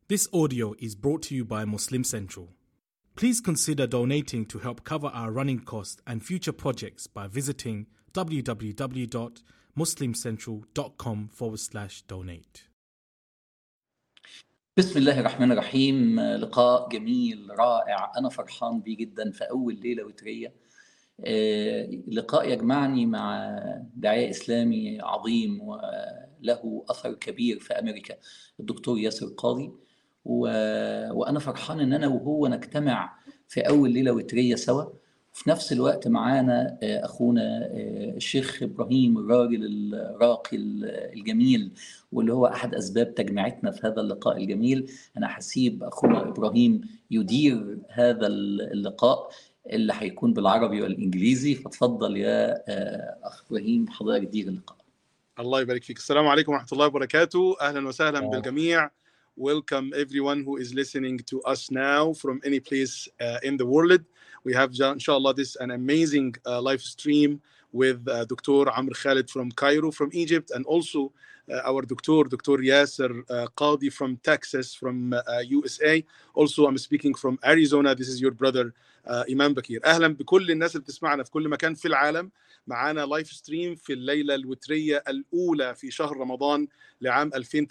This audio is brought to you by Muslim Central. Please consider donating to help cover our running costs and future projects by visiting www.muslimcentral.com forward slash donate. بسم الله الرحمن الرحيم لقاء جميل رائع أنا فرحان بيه جدا في أول ليلة وترية آه، لقاء يجمعني مع داعية إسلامي عظيم وله أثر كبير في أمريكا الدكتور ياسر قاضي و... وأنا فرحان إن أنا وهو نجتمع في أول ليلة وترية سوا وفي نفس الوقت معانا آه، أخونا آه، الشيخ إبراهيم الراجل الراقي الجميل واللي هو أحد أسباب تجميعتنا في هذا اللقاء الجميل أنا هسيب أخونا إبراهيم يدير هذا اللقاء اللي هيكون بالعربي والإنجليزي فتفضل يا آه، أخ إبراهيم حضرتك دير اللقاء الله يبارك فيك السلام عليكم ورحمة الله وبركاته أهلا وسهلا بالجميع welcome everyone who is listening to us now from any place uh, in the world. We have, inshallah, this an amazing uh, live stream with uh, Dr. Amr Khalid from Cairo, from Egypt, and also uh, our Dr. Dr. Yasser uh, Qadi from Texas, from USA. Uh, also, I'm speaking from Arizona. This is your brother Imam Bakir. أهلا بكل الناس اللي بتسمعنا في كل مكان في العالم. معانا لايف ستريم في الليلة الوترية الأولى في شهر رمضان لعام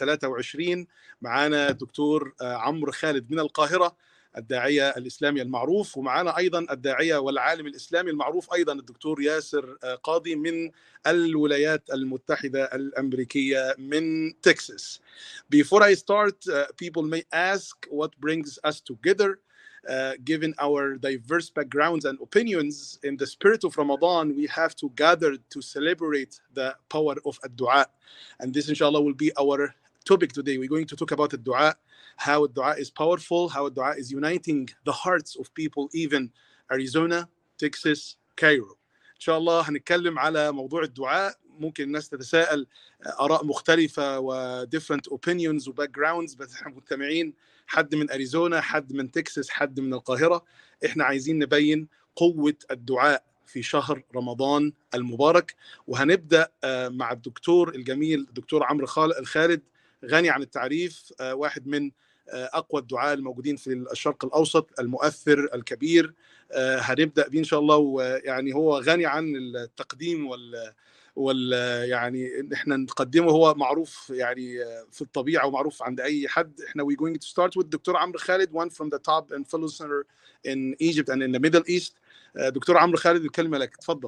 2023 معانا دكتور عمرو خالد من القاهرة الداعية الإسلامي المعروف ومعنا أيضا الداعية والعالم الإسلامي المعروف أيضا الدكتور ياسر قاضي من الولايات المتحدة الأمريكية من تكساس Before I start, uh, people may ask what brings us together Uh, given our diverse backgrounds and opinions in the spirit of Ramadan, we have to gather to celebrate the power of dua. And this, inshallah, will be our topic today. We're going to talk about the dua, how dua is powerful, how dua is uniting the hearts of people, even Arizona, Texas, Cairo. إن شاء الله هنتكلم على موضوع الدعاء ممكن الناس تتساءل آراء مختلفة و different opinions و backgrounds بس احنا مجتمعين حد من اريزونا حد من تكساس حد من القاهره احنا عايزين نبين قوه الدعاء في شهر رمضان المبارك وهنبدا مع الدكتور الجميل الدكتور عمرو الخالد غني عن التعريف واحد من اقوى الدعاء الموجودين في الشرق الاوسط المؤثر الكبير هنبدا بيه ان شاء الله ويعني هو غني عن التقديم وال وال يعني ان احنا نقدمه هو معروف يعني في الطبيعه ومعروف عند اي حد احنا we going to start with دكتور عمرو خالد one from the top and fellow center in Egypt and in the Middle East دكتور عمرو خالد الكلمه لك تفضل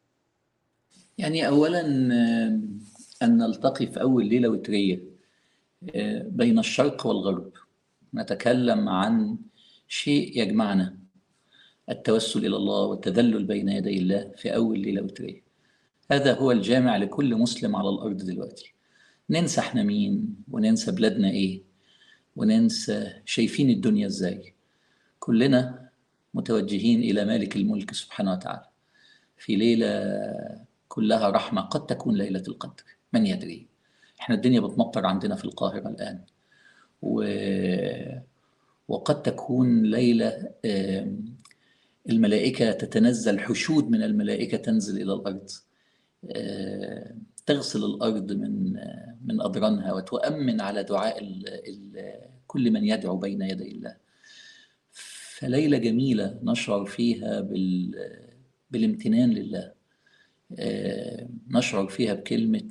يعني اولا ان نلتقي في اول ليله وتريه بين الشرق والغرب نتكلم عن شيء يجمعنا التوسل الى الله والتذلل بين يدي الله في اول ليله وتريه هذا هو الجامع لكل مسلم على الأرض دلوقتي ننسى احنا مين وننسى بلادنا ايه وننسى شايفين الدنيا ازاي كلنا متوجهين إلى مالك الملك سبحانه وتعالى في ليلة كلها رحمة قد تكون ليلة القدر من يدري احنا الدنيا بتمطر عندنا في القاهرة الآن و... وقد تكون ليلة الملائكة تتنزل حشود من الملائكة تنزل إلى الأرض تغسل الارض من من اضرانها وتؤمن على دعاء ال ال كل من يدعو بين يدي الله فليله جميله نشعر فيها بال بالامتنان لله نشعر فيها بكلمه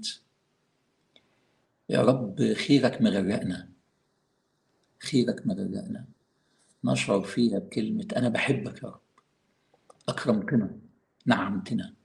يا رب خيرك مغرقنا خيرك مغرقنا نشعر فيها بكلمه انا بحبك يا رب اكرمتنا نعمتنا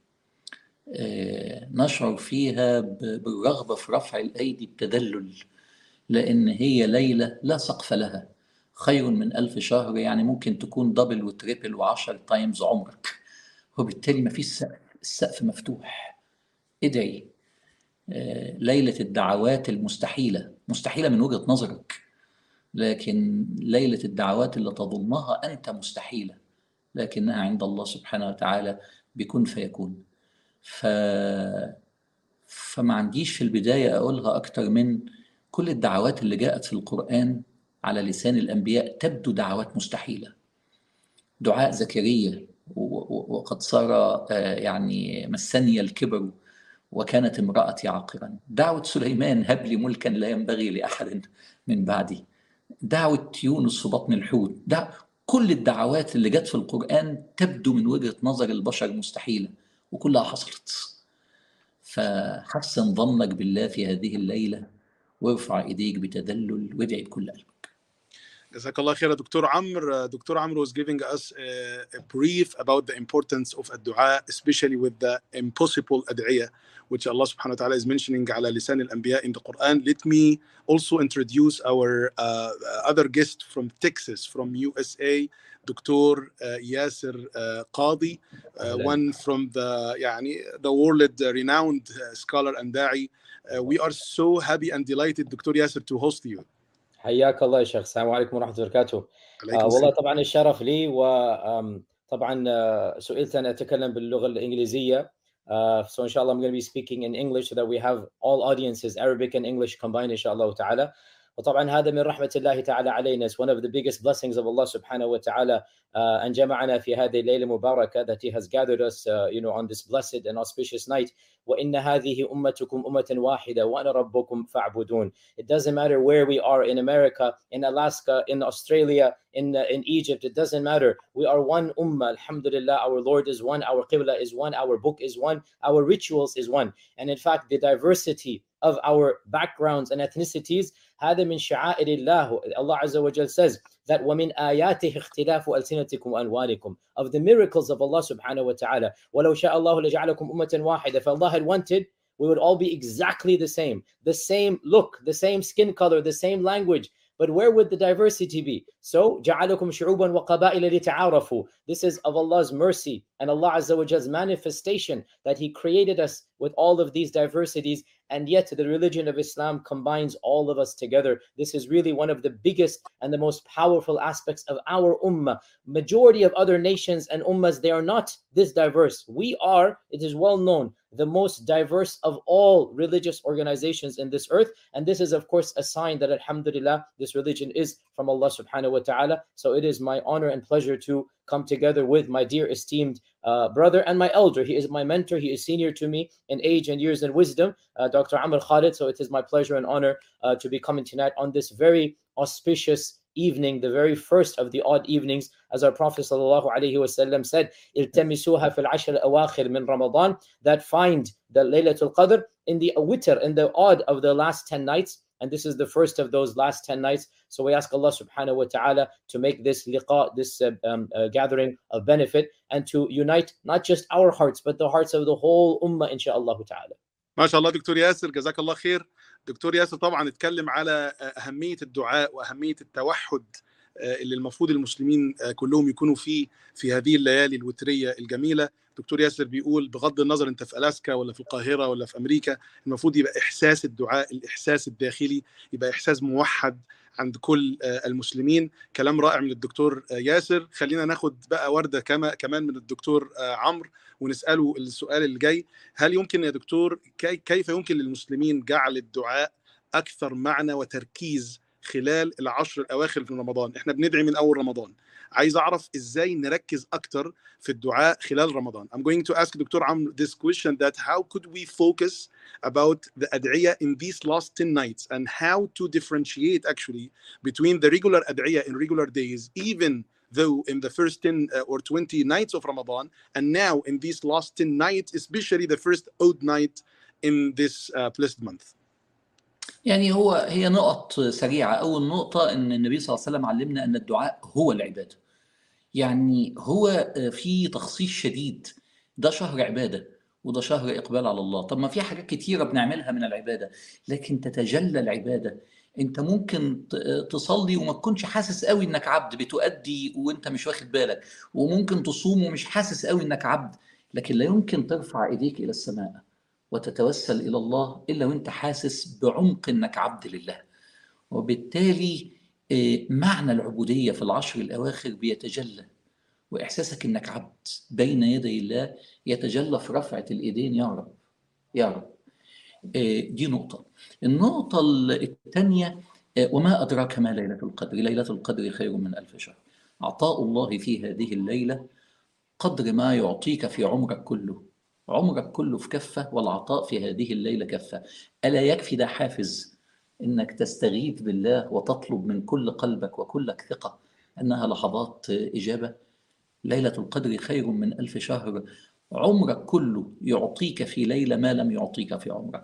نشعر فيها بالرغبة في رفع الأيدي بتدلل لأن هي ليلة لا سقف لها خير من ألف شهر يعني ممكن تكون دبل وتريبل وعشر تايمز عمرك وبالتالي ما فيش سقف السقف مفتوح ادعي ليلة الدعوات المستحيلة مستحيلة من وجهة نظرك لكن ليلة الدعوات اللي تظنها أنت مستحيلة لكنها عند الله سبحانه وتعالى بكن فيكون ف... فما عنديش في البداية أقولها أكتر من كل الدعوات اللي جاءت في القرآن على لسان الأنبياء تبدو دعوات مستحيلة دعاء زكريا وقد صار يعني مسني الكبر وكانت امرأتي عاقرا دعوة سليمان هب لي ملكا لا ينبغي لأحد من بعدي دعوة يونس في بطن الحوت دع... كل الدعوات اللي جت في القرآن تبدو من وجهة نظر البشر مستحيلة وكلها حصلت فحسن ظنك بالله في هذه الليلة وارفع ايديك بتذلل وادعي بكل قلبك جزاك الله خير دكتور عمرو دكتور عمرو was giving us a, a brief about the importance of الدعاء especially with the impossible أدعية which Allah subhanahu wa ta'ala is mentioning على لسان الأنبياء in the Quran let me also introduce our uh, other guest from Texas from USA دكتور ياسر قاضي one from the يعني the world renowned scholar and da'i we are so happy and delighted دكتور ياسر to host you حياك الله يا شيخ السلام عليكم ورحمه الله وبركاته آه والله طبعا الشرف لي وطبعا سئلت ان اتكلم باللغه الانجليزيه Uh, so inshallah I'm going to be speaking in English so that we have all audiences Arabic and English combined inshallah ta'ala وطبعا هذا من رحمة الله تعالى علينا It's one of the biggest blessings of Allah subhanahu wa ta'ala uh, أن جمعنا في هذه الليلة المباركة that He has gathered us uh, you know on this blessed and auspicious night وإن هذه أمتكم أمة واحدة وأنا ربكم فاعبدون It doesn't matter where we are in America, in Alaska, in Australia, in, uh, in Egypt, it doesn't matter. We are one ummah, alhamdulillah. Our Lord is one, our Qibla is one, our book is one, our rituals is one. And in fact, the diversity of our backgrounds and ethnicities هذا من شعائر الله Allah Azza wa Jal says that ومن آياته اختلاف ألسنتكم وألوانكم of the miracles of Allah subhanahu wa ta'ala ولو شاء الله لجعلكم أمة واحدة if Allah had wanted we would all be exactly the same the same look the same skin color the same language but where would the diversity be? So, جعلكم شعوبا وقبائل لتعارفوا. This is of Allah's mercy and Allah Azza wa Jall's manifestation that He created us with all of these diversities, and yet the religion of Islam combines all of us together. This is really one of the biggest and the most powerful aspects of our ummah. Majority of other nations and ummahs, they are not this diverse. We are, it is well known, the most diverse of all religious organizations in this earth. And this is, of course, a sign that, Alhamdulillah, this religion is from Allah subhanahu wa ta'ala. So it is my honor and pleasure to come together with my dear esteemed uh, brother and my elder. He is my mentor. He is senior to me in age and years and wisdom, uh, Dr. Amr Khalid. So it is my pleasure and honor uh, to be coming tonight on this very auspicious evening, the very first of the odd evenings, as our Prophet ﷺ said, التمسوها في العشر الأواخر من Ramadan, that find the Laylatul Qadr in the witr, in the odd of the last 10 nights. And this is the first of those last 10 nights. So we ask Allah subhanahu wa ta'ala to make this liqa, this uh, um, uh, gathering of benefit, and to unite not just our hearts, but the hearts of the whole ummah, inshaAllah ta'ala. ما شاء الله دكتور ياسر جزاك الله خير دكتور ياسر طبعا اتكلم على اهميه الدعاء واهميه التوحد اللي المفروض المسلمين كلهم يكونوا فيه في هذه الليالي الوتريه الجميله دكتور ياسر بيقول بغض النظر انت في الاسكا ولا في القاهره ولا في امريكا المفروض يبقى احساس الدعاء الاحساس الداخلي يبقى احساس موحد عند كل المسلمين كلام رائع من الدكتور ياسر خلينا ناخد بقى ورده كما كمان من الدكتور عمرو ونساله السؤال اللي جاي هل يمكن يا دكتور كيف يمكن للمسلمين جعل الدعاء اكثر معنى وتركيز خلال العشر الاواخر من رمضان احنا بندعي من اول رمضان عايز اعرف ازاي نركز اكتر في الدعاء خلال رمضان I'm going to ask دكتور عمرو this question that how could we focus about the ad'iya in these last 10 nights and how to differentiate actually between the regular ad'iya in regular days even though in the first 10 or 20 nights of Ramadan and now in these last 10 nights especially the first odd night in this uh, blessed month يعني هو هي نقط سريعة أول نقطة أن النبي صلى الله عليه وسلم علمنا أن الدعاء هو العبادة يعني هو في تخصيص شديد ده شهر عبادة وده شهر إقبال على الله طب ما في حاجات كتيرة بنعملها من العبادة لكن تتجلى العبادة انت ممكن تصلي وما تكونش حاسس قوي انك عبد بتؤدي وانت مش واخد بالك وممكن تصوم ومش حاسس قوي انك عبد لكن لا يمكن ترفع ايديك الى السماء وتتوسل الى الله الا وانت حاسس بعمق انك عبد لله وبالتالي معنى العبوديه في العشر الاواخر بيتجلى واحساسك انك عبد بين يدي الله يتجلى في رفعه الايدين يا رب يا رب دي نقطه النقطه الثانيه وما ادراك ما ليله القدر ليله القدر خير من الف شهر عطاء الله في هذه الليله قدر ما يعطيك في عمرك كله عمرك كله في كفة والعطاء في هذه الليلة كفة ألا يكفي ده حافز انك تستغيث بالله وتطلب من كل قلبك وكلك ثقه انها لحظات اجابه ليله القدر خير من الف شهر عمرك كله يعطيك في ليله ما لم يعطيك في عمرك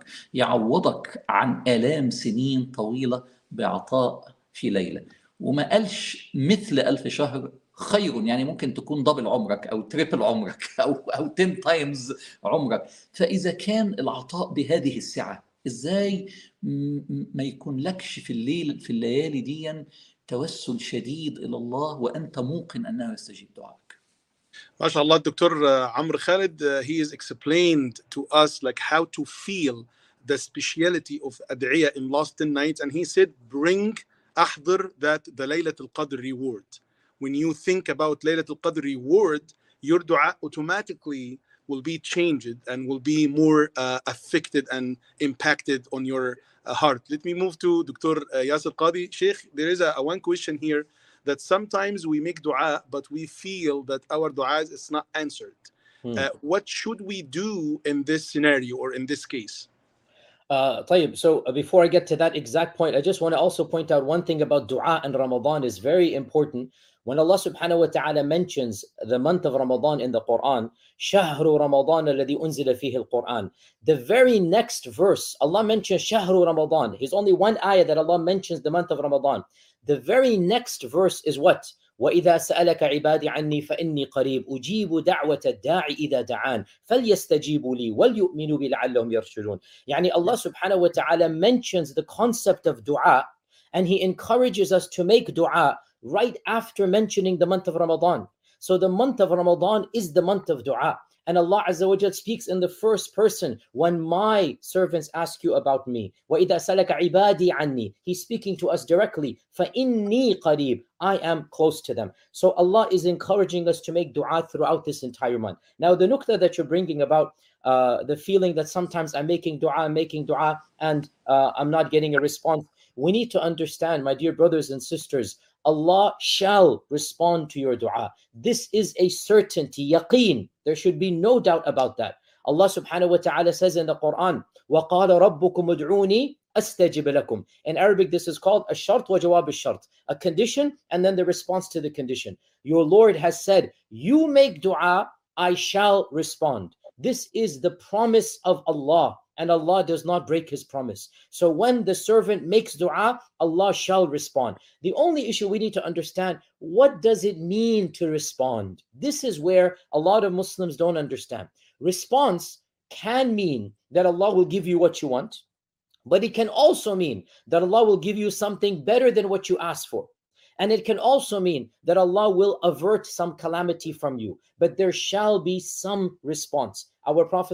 يعوضك عن الام سنين طويله بعطاء في ليله وما قالش مثل ألف شهر خير يعني ممكن تكون دبل عمرك او تريبل عمرك او او 10 تايمز عمرك فاذا كان العطاء بهذه السعه ازاي ما يكون لكش في الليل في الليالي دي توسل شديد الى الله وانت موقن انه يستجيب دعائك ما شاء الله الدكتور عمرو خالد he is explained to us like how to feel the speciality of ad'iya in last 10 nights and he said bring احضر that the ليلة القدر reward when you think about Laylatul Qadr reward, your dua automatically will be changed and will be more uh, affected and impacted on your uh, heart. Let me move to Dr. Uh, Yasir Qadi. Sheikh, there is a, a, one question here that sometimes we make dua, but we feel that our dua is not answered. Hmm. Uh, what should we do in this scenario or in this case? Uh, طيب, so uh, before I get to that exact point, I just want to also point out one thing about dua and Ramadan is very important. When Allah subhanahu wa ta'ala mentions the month of Ramadan in the Quran, شهر رمضان الذي أنزل فيه القرآن. The very next verse, Allah mentions شهر Ramadan. There's only one ayah that Allah mentions the month of Ramadan. The very next verse is what? وإذا سألك عبادي عني فإني قريب أجيب دعوة الداعي إذا دعان فليستجيبوا لي وليؤمنوا بي لعلهم يرشدون يعني Allah subhanahu wa ta'ala mentions the concept of dua and he encourages us to make dua right after mentioning the month of Ramadan. So the month of Ramadan is the month of dua. And Allah Azza wa speaks in the first person when my servants ask you about me. وَإِذَا سَلَكَ عِبَادِي عَنِّي He's speaking to us directly. فَإِنِّي قَرِيب I am close to them. So Allah is encouraging us to make dua throughout this entire month. Now the nukta that you're bringing about uh, the feeling that sometimes I'm making dua, I'm making dua, and uh, I'm not getting a response. We need to understand, my dear brothers and sisters, Allah shall respond to your dua. This is a certainty, yaqeen. There should be no doubt about that. Allah subhanahu wa ta'ala says in the Quran, وَقَالَ رَبُّكُمُ ادْعُونِي أَسْتَجِبْ لَكُمْ In Arabic, this is called a shart wa jawab shart a condition and then the response to the condition. Your Lord has said, you make dua, I shall respond. This is the promise of Allah and Allah does not break his promise. So when the servant makes dua, Allah shall respond. The only issue we need to understand, what does it mean to respond? This is where a lot of Muslims don't understand. Response can mean that Allah will give you what you want, but it can also mean that Allah will give you something better than what you asked for. And it can also mean that Allah will avert some calamity from you, but there shall be some response. Our Prophet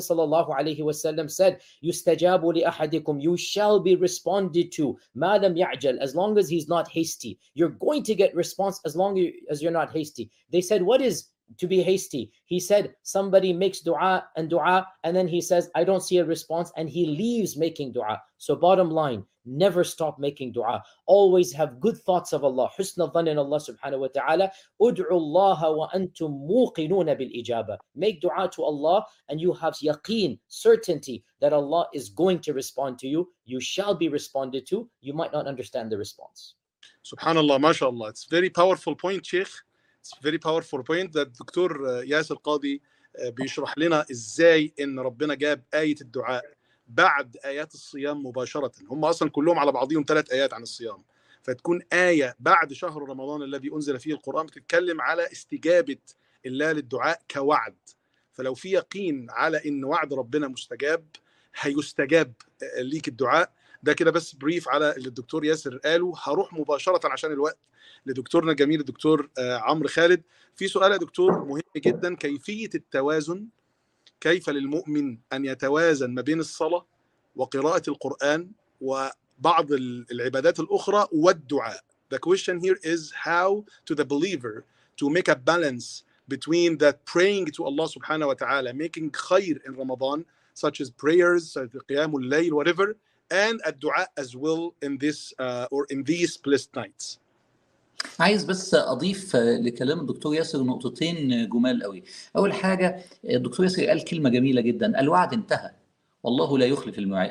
ﷺ said, Yustajabu li ahadikum, you shall be responded to, madam ya'jal, as long as he's not hasty. You're going to get response as long as you're not hasty. They said, What is to be hasty. He said somebody makes dua and dua, and then he says, I don't see a response, and he leaves making dua. So, bottom line, never stop making dua. Always have good thoughts of Allah. Husna dhan in Allah subhanahu wa ta'ala. Ud'u Allah wa antum muqinuna bil ijaba. Make dua to Allah, and you have yaqeen, certainty that Allah is going to respond to you. You shall be responded to. You might not understand the response. Subhanallah, mashallah. It's very powerful point, Sheikh. It's very powerful point that دكتور ياسر قاضي بيشرح لنا ازاي ان ربنا جاب آية الدعاء بعد آيات الصيام مباشرة هم أصلا كلهم على بعضهم ثلاث آيات عن الصيام فتكون آية بعد شهر رمضان الذي أنزل فيه القرآن بتتكلم على استجابة الله للدعاء كوعد فلو في يقين على ان وعد ربنا مستجاب هيستجاب ليك الدعاء ده كده بس بريف على اللي الدكتور ياسر قاله هروح مباشره عشان الوقت لدكتورنا الجميل الدكتور عمرو خالد في سؤال يا دكتور مهم جدا كيفيه التوازن كيف للمؤمن ان يتوازن ما بين الصلاه وقراءه القران وبعض العبادات الاخرى والدعاء The question here is how to the believer to make a balance between that praying to Allah subhanahu wa ta'ala, making khair in Ramadan, such as prayers, such as qiyamul layl, whatever, and a dua as well in this uh, or in these blessed nights. عايز بس اضيف لكلام الدكتور ياسر نقطتين جمال قوي اول حاجه الدكتور ياسر قال كلمه جميله جدا الوعد انتهى والله لا يخلف الميعاد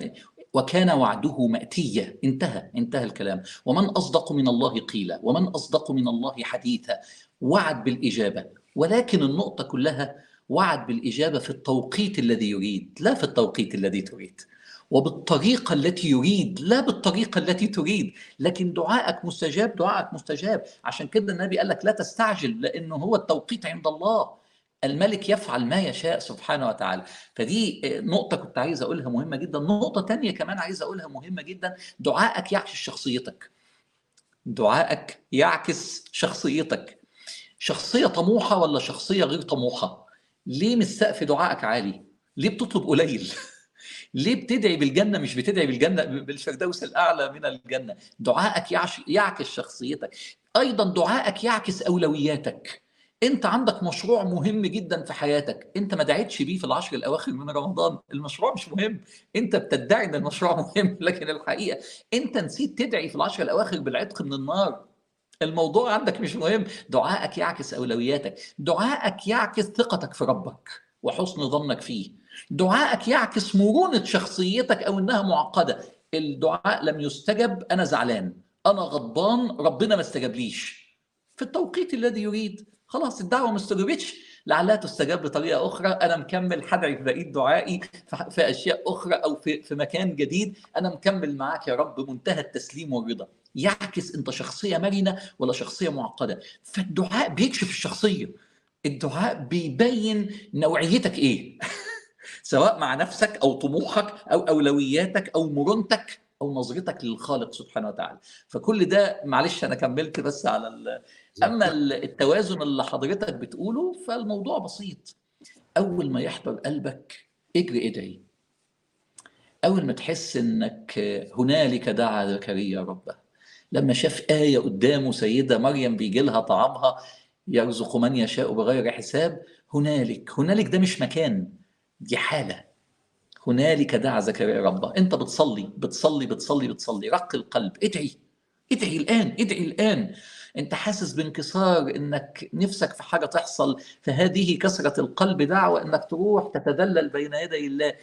وكان وعده مأتية انتهى انتهى الكلام ومن أصدق من الله قيلا ومن أصدق من الله حديثا وعد بالإجابة ولكن النقطة كلها وعد بالإجابة في التوقيت الذي يريد لا في التوقيت الذي تريد وبالطريقة التي يريد لا بالطريقة التي تريد لكن دعائك مستجاب دعائك مستجاب عشان كده النبي قال لك لا تستعجل لأنه هو التوقيت عند الله الملك يفعل ما يشاء سبحانه وتعالى فدي نقطة كنت عايز أقولها مهمة جدا نقطة تانية كمان عايز أقولها مهمة جدا دعائك يعكس شخصيتك دعائك يعكس شخصيتك شخصية طموحة ولا شخصية غير طموحة ليه مش سقف دعائك عالي ليه بتطلب قليل ليه بتدعي بالجنه مش بتدعي بالجنه بالفردوس الاعلى من الجنه دعائك يعكس شخصيتك ايضا دعائك يعكس اولوياتك انت عندك مشروع مهم جدا في حياتك انت ما دعيتش بيه في العشر الاواخر من رمضان المشروع مش مهم انت بتدعي ان المشروع مهم لكن الحقيقه انت نسيت تدعي في العشر الاواخر بالعتق من النار الموضوع عندك مش مهم دعائك يعكس اولوياتك دعائك يعكس ثقتك في ربك وحسن ظنك فيه دعائك يعكس مرونة شخصيتك أو إنها معقدة الدعاء لم يستجب أنا زعلان أنا غضبان ربنا ما استجابليش في التوقيت الذي يريد خلاص الدعوة ما استجابتش لعلها تستجاب بطريقة أخرى أنا مكمل هدعي في بقية دعائي في أشياء أخرى أو في, في مكان جديد أنا مكمل معاك يا رب منتهى التسليم والرضا يعكس أنت شخصية مرنة ولا شخصية معقدة فالدعاء بيكشف الشخصية الدعاء بيبين نوعيتك إيه سواء مع نفسك او طموحك او اولوياتك او مرونتك او نظرتك للخالق سبحانه وتعالى فكل ده معلش انا كملت بس على ال... اما التوازن اللي حضرتك بتقوله فالموضوع بسيط اول ما يحضر قلبك اجري ادعي اول ما تحس انك هنالك دعا زكريا ربه لما شاف آية قدامه سيدة مريم بيجي لها طعامها يرزق من يشاء بغير حساب هنالك هنالك ده مش مكان دي حالة هنالك دعا زكريا ربه انت بتصلي بتصلي بتصلي بتصلي رق القلب ادعي ادعي الآن ادعي الآن انت حاسس بانكسار انك نفسك في حاجة تحصل فهذه كسرة القلب دعوة انك تروح تتذلل بين يدي الله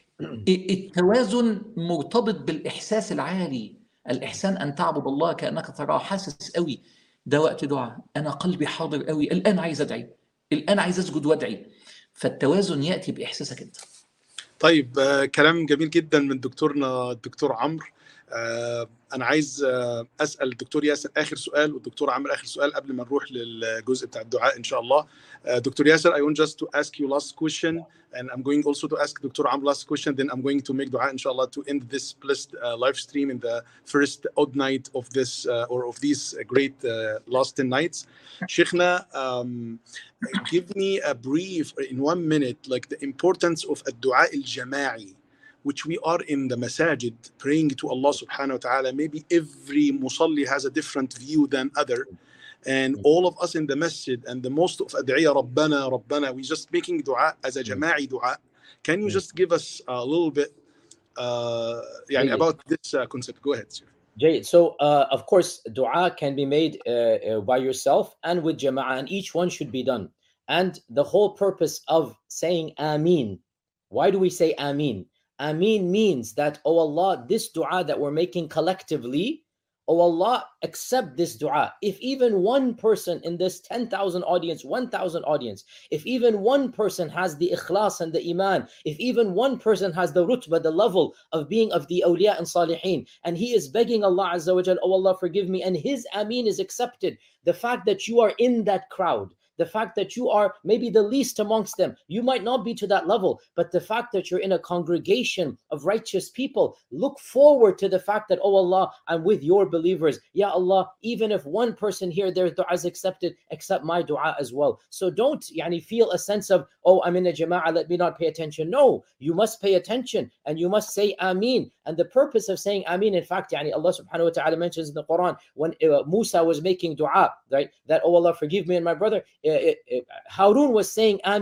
التوازن مرتبط بالإحساس العالي الإحسان أن تعبد الله كأنك تراه حاسس قوي ده وقت دعاء أنا قلبي حاضر قوي الآن عايز أدعي الآن عايز أسجد وأدعي فالتوازن ياتي باحساسك انت طيب آه كلام جميل جدا من دكتورنا الدكتور عمرو آه انا عايز آه اسال الدكتور ياسر اخر سؤال والدكتور عمرو اخر سؤال قبل ما نروح للجزء بتاع الدعاء ان شاء الله دكتور ياسر I want just to ask you last question and I'm going also to ask Dr. Amr last question then I'm going to make dua inshallah to end this blessed uh, live stream in the first odd night of this uh, or of these great uh, last 10 nights Sheikhna um, give me a brief in one minute like the importance of a dua al-jama'i which we are in the masajid praying to Allah subhanahu wa ta'ala maybe every musalli has a different view than other and all of us in the masjid and the most of ad'iya rabbana rabbana we just making dua as a jama'i dua can you just give us a little bit uh, يعني about this uh, concept go ahead sir. Jay, so uh, of course dua can be made uh, by yourself and with jama'ah and each one should be done and the whole purpose of saying ameen why do we say ameen ameen means that oh allah this dua that we're making collectively Oh Allah, accept this dua. If even one person in this 10,000 audience, 1,000 audience, if even one person has the ikhlas and the iman, if even one person has the rutbah, the level of being of the awliya and salihin, and he is begging Allah Azza wa Jal, oh Allah, forgive me, and his ameen is accepted, the fact that you are in that crowd, the fact that you are maybe the least amongst them, you might not be to that level, but the fact that you're in a congregation of righteous people, look forward to the fact that, oh Allah, I'm with your believers. Ya Allah, even if one person here, their dua is accepted, accept my dua as well. So don't yani, feel a sense of, oh, I'm in a jama'ah, let me not pay attention. No, you must pay attention and you must say Ameen. And the purpose of saying Ameen, in fact, yani Allah subhanahu wa ta'ala mentions in the Quran when uh, Musa was making dua, right? That, oh Allah, forgive me and my brother. Harun was saying Ameen.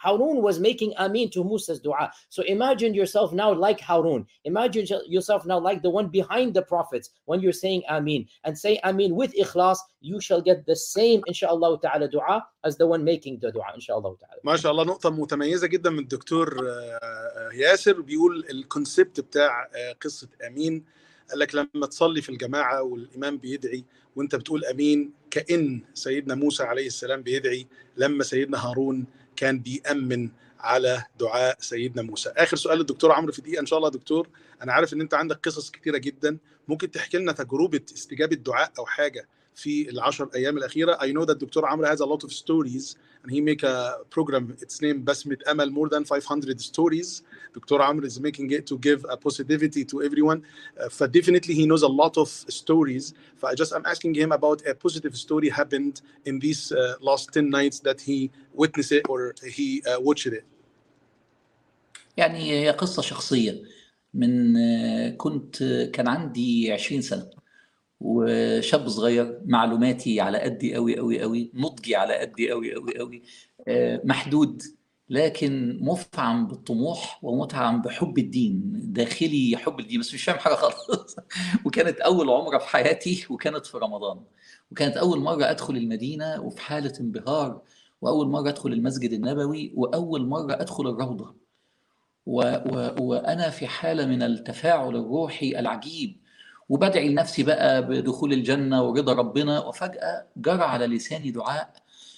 Harun was making Amin to Musa's dua. So imagine yourself now like Harun. Imagine yourself now like the one behind the prophets when you're saying Amin and say Amin with ikhlas, you shall get the same inshallah ta'ala dua as the one making the dua inshallah ta'ala. ما شاء الله نقطة متميزة جدا من الدكتور ياسر بيقول الكونسبت بتاع قصة أمين قال لك لما تصلي في الجماعة والإمام بيدعي وانت بتقول امين كان سيدنا موسى عليه السلام بيدعي لما سيدنا هارون كان بيامن على دعاء سيدنا موسى اخر سؤال للدكتور عمرو في دقيقه ان شاء الله دكتور انا عارف ان انت عندك قصص كتيره جدا ممكن تحكي لنا تجربه استجابه دعاء او حاجه في العشر ايام الاخيره I know that دكتور عمرو has a lot of stories and he make a program it's named بسمة أمل more than 500 stories دكتور عمرو is making it to give a positivity to everyone uh, ف definitely he knows a lot of stories ف I just I'm asking him about a positive story happened in these uh, last 10 nights that he witnessed it or he uh, watched it يعني هي قصة شخصية من كنت كان عندي 20 سنة وشاب صغير معلوماتي على قدي قوي قوي قوي نضجي على قدي قوي قوي قوي محدود لكن مفعم بالطموح ومتعم بحب الدين داخلي حب الدين بس مش فاهم حاجه خالص وكانت اول عمره في حياتي وكانت في رمضان وكانت اول مره ادخل المدينه وفي حاله انبهار واول مره ادخل المسجد النبوي واول مره ادخل الروضه و و وانا في حاله من التفاعل الروحي العجيب وبدعي لنفسي بقى بدخول الجنة ورضا ربنا وفجأة جرى على لساني دعاء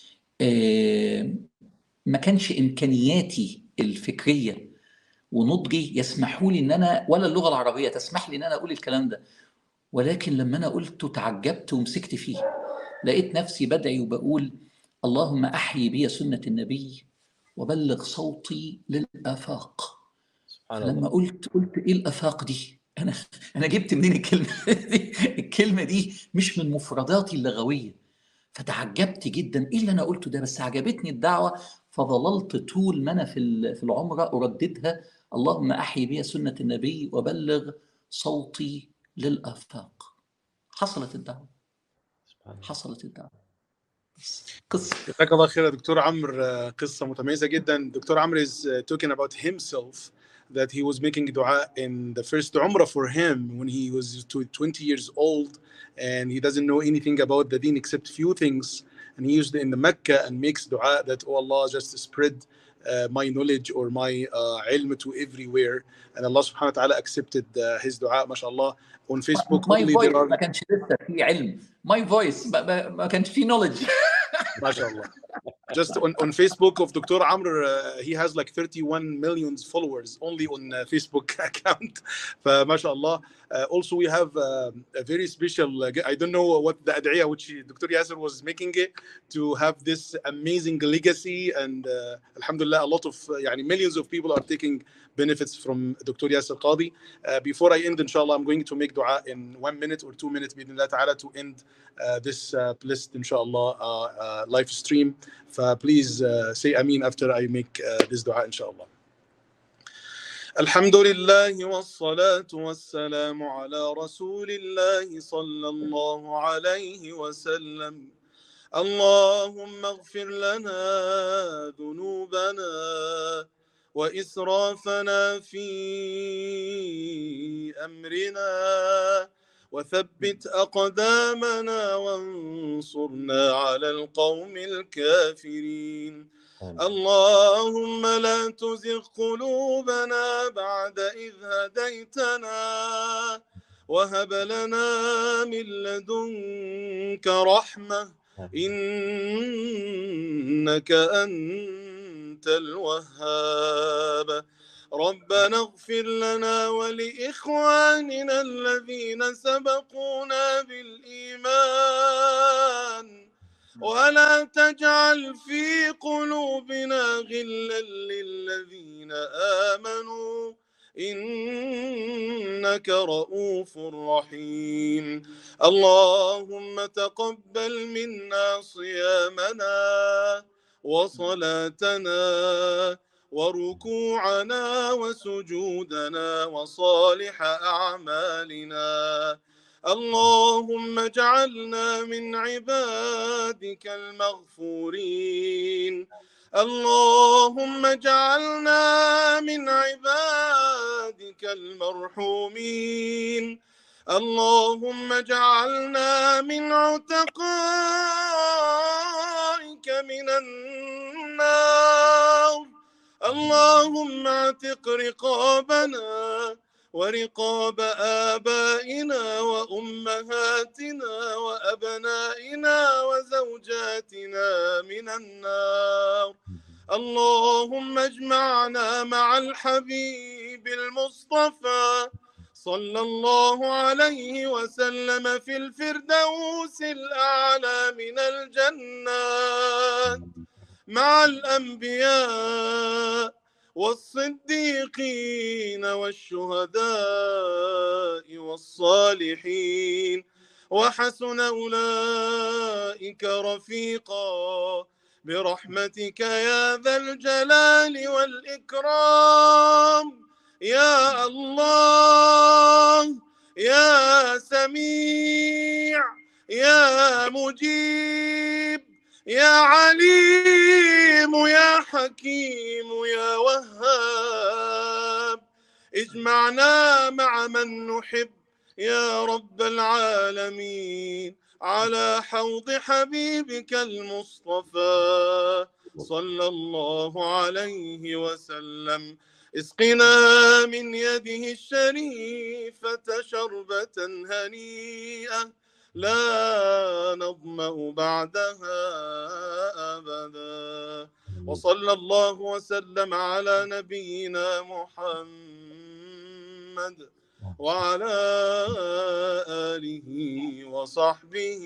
ما كانش إمكانياتي الفكرية ونضجي يسمحوا لي إن أنا ولا اللغة العربية تسمح لي إن أنا أقول الكلام ده ولكن لما أنا قلته تعجبت ومسكت فيه لقيت نفسي بدعي وبقول اللهم أحيي بي سنة النبي وبلغ صوتي للآفاق لما قلت قلت إيه الآفاق دي انا انا جبت منين الكلمه دي الكلمه دي مش من مفرداتي اللغويه فتعجبت جدا ايه اللي انا قلته ده بس عجبتني الدعوه فظللت طول ما انا في في العمره ارددها اللهم احيي بي سنه النبي وبلغ صوتي للافاق حصلت الدعوه حصلت الدعوه قصه جزاك الله خير يا دكتور عمرو قصه متميزه جدا دكتور عمرو is talking about himself that he was making dua in the first umrah for him when he was 20 years old and he doesn't know anything about the deen except few things and he used it in the Mecca and makes dua that oh Allah just spread uh, my knowledge or my uh, ilm to everywhere and Allah subhanahu wa ta'ala accepted uh, his dua mashallah on Facebook my voice there are... ما كانش لسه في علم my voice ما, ما كانش في knowledge ما شاء الله just on, on Facebook of Dr. Amr, uh, he has like 31 million followers only on uh, Facebook account. فما Uh, also, we have uh, a very special, uh, I don't know what the ad'iyah which Dr. Yasser was making it to have this amazing legacy. And uh, Alhamdulillah, a lot of, يعني millions of people are taking benefits from Dr. Yasser Qadi. Uh, before I end, inshallah, I'm going to make dua in one minute or two minutes, بإذن ta'ala, to end uh, this uh, blessed, inshallah, uh, uh, live stream. فplease uh, say Amin after I make uh, this dua, inshallah. الحمد لله والصلاة والسلام على رسول الله صلى الله عليه وسلم اللهم اغفر لنا ذنوبنا وإسرافنا في أمرنا وثبت أقدامنا وانصرنا على القوم الكافرين اللهم لا تزغ قلوبنا بعد إذ هديتنا وهب لنا من لدنك رحمة إنك أنت الوهاب ربنا اغفر لنا ولإخواننا الذين سبقونا بالإيمان ولا تجعل في قلوبنا غلا للذين آمنوا إنك رؤوف رحيم اللهم تقبل منا صيامنا وصلاتنا وركوعنا وسجودنا وصالح أعمالنا اللهم اجعلنا من عبادك المغفورين اللهم اجعلنا من عبادك المرحومين اللهم اجعلنا من عتقائك من النار اللهم اعتق رقابنا ورقاب آبائنا وأمهاتنا وأبنائنا وزوجاتنا من النار اللهم اجمعنا مع الحبيب المصطفى صلى الله عليه وسلم في الفردوس الأعلى من الجنات مع الأنبياء والصديقين والشهداء والصالحين وحسن أولئك رفيقا برحمتك يا ذا الجلال والإكرام يا الله يا سميع يا مجيب يا عليم يا حكيم يا وهاب اجمعنا مع من نحب يا رب العالمين على حوض حبيبك المصطفى صلى الله عليه وسلم اسقنا من يده الشريفة شربة هنيئة لا نظمأ بعدها أبدا وصلى الله وسلم على نبينا محمد وعلى آله وصحبه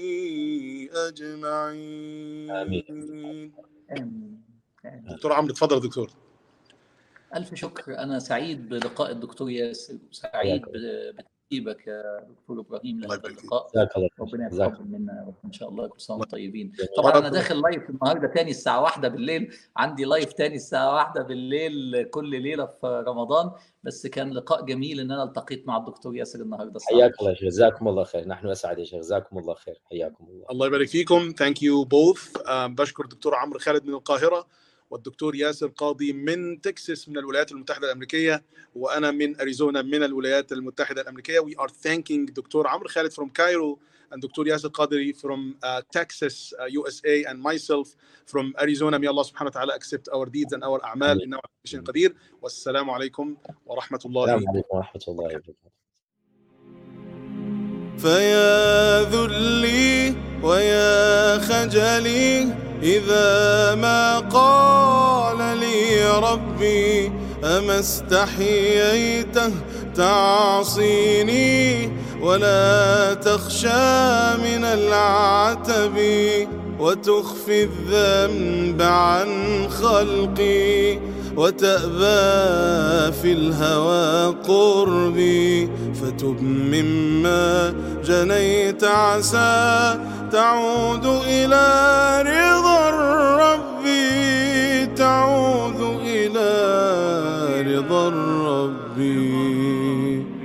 أجمعين آمين دكتور عمرو تفضل دكتور ألف شكر أنا سعيد بلقاء الدكتور ياسر وسعيد ترتيبك يا دكتور ابراهيم لهذا اللقاء ربنا يتقبل منا ان شاء الله كل سنه وانتم طيبين طبعا انا داخل لايف النهارده تاني الساعه واحدة بالليل عندي لايف تاني الساعه واحدة بالليل كل ليله في رمضان بس كان لقاء جميل ان انا التقيت مع الدكتور ياسر النهارده حياك الله شيخ جزاكم الله خير نحن اسعد يا شيخ جزاكم الله خير حياكم الله الله يبارك فيكم ثانك يو بوث بشكر الدكتور عمرو خالد من القاهره والدكتور ياسر قاضي من تكساس من الولايات المتحدة الأمريكية وأنا من أريزونا من الولايات المتحدة الأمريكية We are thanking دكتور عمرو خالد from Cairo and دكتور ياسر قاضي from uh, Texas uh, USA and myself from Arizona May Allah سبحانه وتعالى accept our deeds and our أعمال إنه على شيء قدير والسلام عليكم ورحمة الله السلام عليكم ورحمة الله وبركاته فيا ذلي ويا خجلي إذا ما قال لي ربي أما استحييته تعصيني ولا تخشى من العتب وتخفي الذنب عن خلقي وتأبى في الهوى قربي فتب مما جنيت عسى تعود إلى رضا الرب تعود إلى رضا الرب